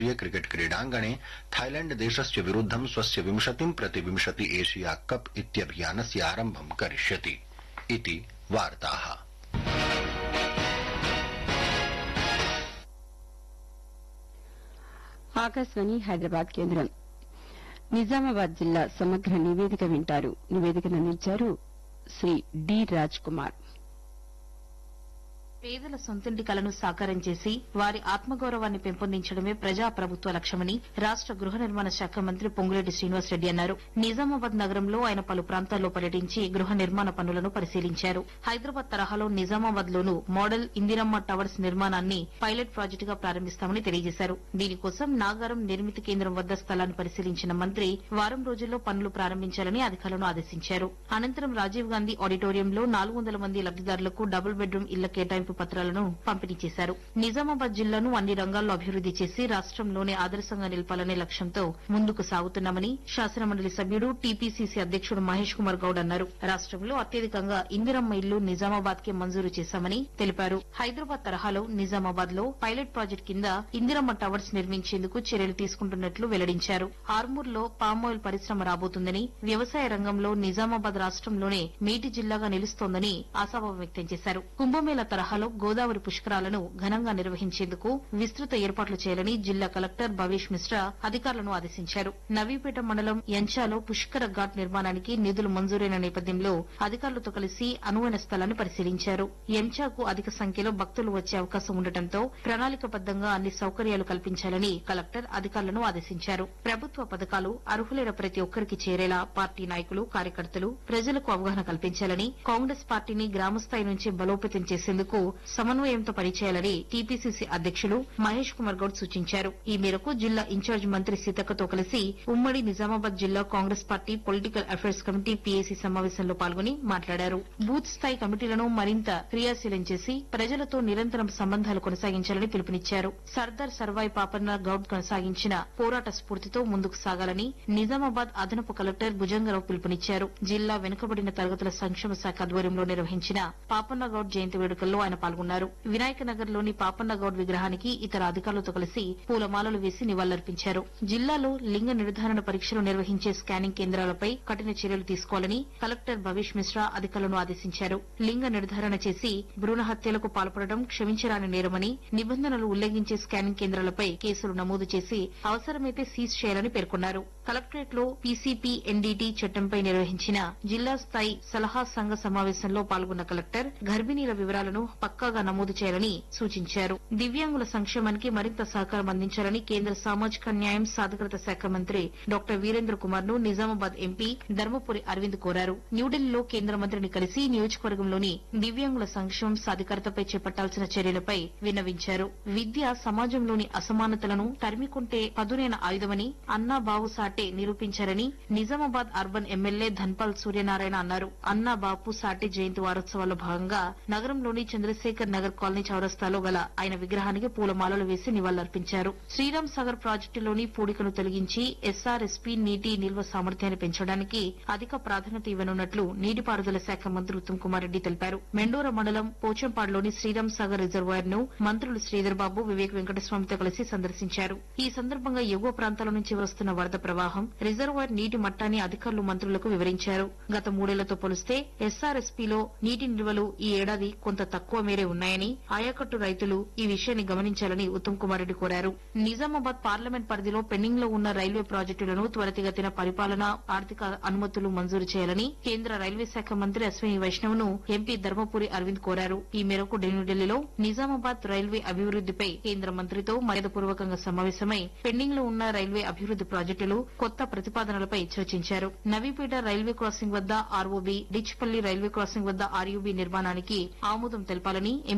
राष्ट्रिय क्रिकेट क्रीडाङ्गणे थाईलैण्ड देशस्य विरुद्धं स्वस्य विंशतिं प्रति विंशति एशिया कप इत्यभियानस्य आरम्भं करिष्यति इति वार्ताः ఆకాశవాణి హైదరాబాద్ కేంద్రం నిజామాబాద్ జిల్లా సమగ్ర నివేదిక వింటారు నివేదికను అందించారు శ్రీ డి రాజ్ కుమార్ పేదల సొంతింటి కలను సాకారం చేసి వారి ఆత్మగౌరవాన్ని పెంపొందించడమే ప్రజా ప్రభుత్వ లక్ష్యమని రాష్ట గృహ నిర్మాణ శాఖ మంత్రి పొంగులేటి శ్రీనివాసరెడ్డి అన్నారు నిజామాబాద్ నగరంలో ఆయన పలు ప్రాంతాల్లో పర్యటించి గృహ నిర్మాణ పనులను పరిశీలించారు హైదరాబాద్ తరహాలో నిజామాబాద్ లోను మోడల్ ఇందిరమ్మ టవర్స్ నిర్మాణాన్ని పైలట్ ప్రాజెక్టుగా ప్రారంభిస్తామని తెలియజేశారు దీనికోసం నాగారం నిర్మితి కేంద్రం వద్ద స్థలాన్ని పరిశీలించిన మంత్రి వారం రోజుల్లో పనులు ప్రారంభించాలని అధికారులను ఆదేశించారు అనంతరం రాజీవ్ గాంధీ ఆడిటోరియంలో నాలుగు వందల మంది లబ్దిదారులకు డబుల్ బెడ్రూమ్ ఇళ్ల కేటాయింపు పత్రాలను పంపిణీ చేశారు నిజామాబాద్ జిల్లాను అన్ని రంగాల్లో అభివృద్ది చేసి రాష్ట్రంలోనే ఆదర్శంగా నిలపాలనే లక్ష్యంతో ముందుకు సాగుతున్నామని శాసనమండలి సభ్యుడు టీపీసీసీ అధ్యక్షుడు మహేష్ కుమార్ గౌడ్ అన్నారు రాష్ట్రంలో అత్యధికంగా ఇందిరమ్మ ఇల్లు నిజామాబాద్ కి మంజూరు చేశామని తెలిపారు హైదరాబాద్ తరహాలో నిజామాబాద్ లో పైలట్ ప్రాజెక్ట్ కింద ఇందిరమ్మ టవర్స్ నిర్మించేందుకు చర్యలు తీసుకుంటున్నట్లు వెల్లడించారు ఆర్మూర్ లో పామాయిల్ పరిశ్రమ రాబోతుందని వ్యవసాయ రంగంలో నిజామాబాద్ రాష్ట్రంలోనే మేటి జిల్లాగా నిలుస్తోందని ఆశాభావం వ్యక్తం చేశారు కుంభమేళ తరహాలో గోదావరి పుష్కరాలను ఘనంగా నిర్వహించేందుకు విస్తృత ఏర్పాట్లు చేయాలని జిల్లా కలెక్టర్ భవేష్ మిశ్రా అధికారులను ఆదేశించారు నవీపేట మండలం యంచాలో పుష్కర ఘాట్ నిర్మాణానికి నిధులు మంజూరైన నేపథ్యంలో అధికారులతో కలిసి అనువైన స్థలాన్ని పరిశీలించారు ఎంచాకు అధిక సంఖ్యలో భక్తులు వచ్చే అవకాశం ఉండటంతో ప్రణాళికబద్దంగా అన్ని సౌకర్యాలు కల్పించాలని కలెక్టర్ అధికారులను ఆదేశించారు ప్రభుత్వ పథకాలు అర్హులైన ప్రతి ఒక్కరికి చేరేలా పార్టీ నాయకులు కార్యకర్తలు ప్రజలకు అవగాహన కల్పించాలని కాంగ్రెస్ పార్టీని గ్రామస్థాయి నుంచి బలోపేతం చేసేందుకు సమన్వయంతో పనిచేయాలని టీపీసీసీ అధ్యక్షులు మహేష్ కుమార్ గౌడ్ సూచించారు ఈ మేరకు జిల్లా ఇన్ఛార్జ్ మంత్రి సీతక్కతో కలిసి ఉమ్మడి నిజామాబాద్ జిల్లా Congress party political affairs committee PAC సమావేశంలో పాల్గొని మాట్లాడారు బూత్ స్థాయి కమిటీలను మరింత క్రియాశీలం చేసి ప్రజలతో నిరంతరం సంబంధాలు కొనసాగించాలని పిలుపునిచ్చారు సర్దార్ సర్వాయి పాపన్న గౌడ్ కొనసాగించిన పోరాట స్ఫూర్తితో ముందుకు సాగాలని నిజామాబాద్ అదనపు కలెక్టర్ భుజంగరావు పిలుపునిచ్చారు జిల్లా వెనుకబడిన తరగతుల సంక్షేమ శాఖ ఆధ్వర్యంలో నిర్వహించిన పాపన్న గౌడ్ జయంతి వేడుకల్లో ఆయన పాల్గొన్నారు వినాయక నగర్ లోని పాపన్న గౌడ్ విగ్రహానికి ఇతర అధికారులతో కలిసి పూలమాలలు వేసి నివాళులర్పించారు జిల్లాలో లింగ నిర్ధారణ పరీక్షలు నిర్వహించే స్కానింగ్ కేంద్రాలపై కఠిన చర్యలు తీసుకోవాలని కలెక్టర్ భవేష్ మిశ్రా అధికారులను ఆదేశించారు లింగ నిర్ధారణ చేసి భ్రూణ హత్యలకు పాల్పడడం క్షమించరాని నేరమని నిబంధనలు ఉల్లంఘించే స్కానింగ్ కేంద్రాలపై కేసులు నమోదు చేసి అవసరమైతే సీజ్ చేయాలని పేర్కొన్నారు కలెక్టరేట్ లో పీసీపీ ఎన్డీటీ చట్టంపై నిర్వహించిన జిల్లా స్థాయి సలహా సంఘ సమావేశంలో పాల్గొన్న కలెక్టర్ గర్భిణీల వివరాలను పక్కాగా నమోదు చేయాలని సూచించారు దివ్యాంగుల సంక్షేమానికి మరింత సహకారం అందించాలని కేంద్ర సామాజిక న్యాయం సాధికారత శాఖ మంత్రి డాక్టర్ వీరేంద్ర కుమార్ ను నిజామాబాద్ ఎంపీ ధర్మపురి అరవింద్ కోరారు న్యూఢిల్లీలో కేంద్ర మంత్రిని కలిసి నియోజకవర్గంలోని దివ్యాంగుల సంక్షేమం సాధికారతపై చేపట్టాల్సిన చర్యలపై విన్నవించారు విద్య సమాజంలోని అసమానతలను తరిమికొంటే పదునైన ఆయుధమని అన్నా బావు సాటే నిరూపించారని నిజామాబాద్ అర్బన్ ఎమ్మెల్యే ధన్పాల్ సూర్యనారాయణ అన్నారు అన్నా బాపు సాటే జయంతి వారోత్సవాల్లో భాగంగా నగరంలోని చంద్రశేఖర్ నగర్ కాలనీ చౌరస్తాలో గల ఆయన విగ్రహానికి పూలమాలలు వేసి నివాళులర్పించారు శ్రీరామ్ సాగర్ ప్రాజెక్టులోని పూడికను తొలగించి ఎస్ఆర్ఎస్పీ నీటి నిల్వ సామర్థ్యాన్ని పెంచడానికి అధిక ప్రాధాన్యత ఇవ్వనున్నట్లు నీటిపారుదల శాఖ మంత్రి ఉత్తమ్ కుమార్ రెడ్డి తెలిపారు మెండోర మండలం పోచంపాడులోని శ్రీరామ్ సాగర్ రిజర్వాయర్ ను మంత్రులు శ్రీధర్ బాబు వివేక్ వెంకటస్వామితో కలిసి సందర్శించారు ఈ సందర్భంగా ఎగువ ప్రాంతాల నుంచి వస్తున్న వరద ప్రవాహం రిజర్వాయర్ నీటి మట్టాన్ని అధికారులు మంత్రులకు వివరించారు గత మూడేళ్లతో పోలిస్తే ఎస్ఆర్ఎస్పీలో నీటి నిల్వలు ఈ ఏడాది కొంత తక్కువ మేరే ఉన్నాయని ఆయకట్టు రైతులు ఈ విషయాన్ని గమనించాలని ఉత్తమ్ కుమార్ రెడ్డి కోరారు నిజామాబాద్ పార్లమెంట్ పరిధిలో పెండింగ్ లో ఉన్న రైల్వే ప్రాజెక్టులను త్వరితగతిన పరిపాలన ఆర్థిక అనుమతులు మంజూరు చేయాలని కేంద్ర రైల్వే శాఖ మంత్రి అశ్విని వైష్ణవ్ ను ఎంపీ ధర్మపురి అరవింద్ కోరారు ఈ మేరకు న్యూఢిల్లీలో నిజామాబాద్ రైల్వే అభివృద్దిపై కేంద్ర మంత్రితో మర్యాదపూర్వకంగా సమావేశమై పెండింగ్ లో ఉన్న రైల్వే అభివృద్ది ప్రాజెక్టులు కొత్త ప్రతిపాదనలపై చర్చించారు నవీపేట రైల్వే క్రాసింగ్ వద్ద ఆర్ఓబీ డిచ్పల్లి రైల్వే క్రాసింగ్ వద్ద ఆర్యూబీ నిర్మాణానికి ఆమోదం తెలపాలని